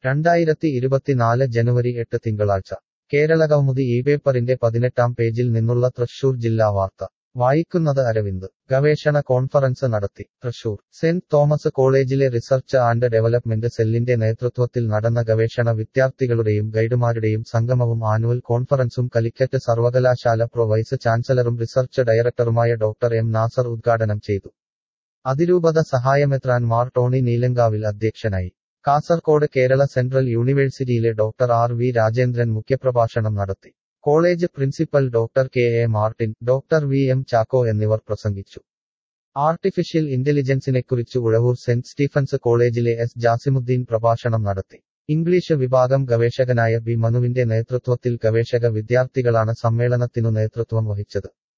രണ്ടായിരത്തി ഇരുപത്തിനാല് ജനുവരി എട്ട് തിങ്കളാഴ്ച കേരളകൗമുദി ഈ പേപ്പറിന്റെ പതിനെട്ടാം പേജിൽ നിന്നുള്ള തൃശൂർ ജില്ലാ വാർത്ത വായിക്കുന്നത് അരവിന്ദ് ഗവേഷണ കോൺഫറൻസ് നടത്തി തൃശൂർ സെന്റ് തോമസ് കോളേജിലെ റിസർച്ച് ആൻഡ് ഡെവലപ്മെന്റ് സെല്ലിന്റെ നേതൃത്വത്തിൽ നടന്ന ഗവേഷണ വിദ്യാർത്ഥികളുടെയും ഗൈഡുമാരുടെയും സംഗമവും ആനുവൽ കോൺഫറൻസും കലിക്കറ്റ് സർവകലാശാല പ്രൊ വൈസ് ചാൻസലറും റിസർച്ച് ഡയറക്ടറുമായ ഡോക്ടർ എം നാസർ ഉദ്ഘാടനം ചെയ്തു അതിരൂപത സഹായമെത്രാൻ മാർ ടോണി നീലങ്കാവിൽ അധ്യക്ഷനായി കാസർകോട് കേരള സെൻട്രൽ യൂണിവേഴ്സിറ്റിയിലെ ഡോക്ടർ ആർ വി രാജേന്ദ്രൻ മുഖ്യപ്രഭാഷണം നടത്തി college principal doctor K A Martin doctor V M Chacko എന്നിവർ പ്രസംഗിച്ചു ആർട്ടിഫിഷ്യൽ ഇന്റലിജൻസിനെക്കുറിച്ച് ഉഴവൂർ സെന്റ് സ്റ്റീഫൻസ് കോളേജിലെ എസ് ജാസിമുദ്ദീൻ പ്രഭാഷണം നടത്തി ഇംഗ്ലീഷ് വിഭാഗം ഗവേഷകനായ ബി മനുവിന്റെ നേതൃത്വത്തിൽ ഗവേഷക വിദ്യാർത്ഥികളാണ് സമ്മേളനത്തിനു നേതൃത്വം വഹിച്ചത്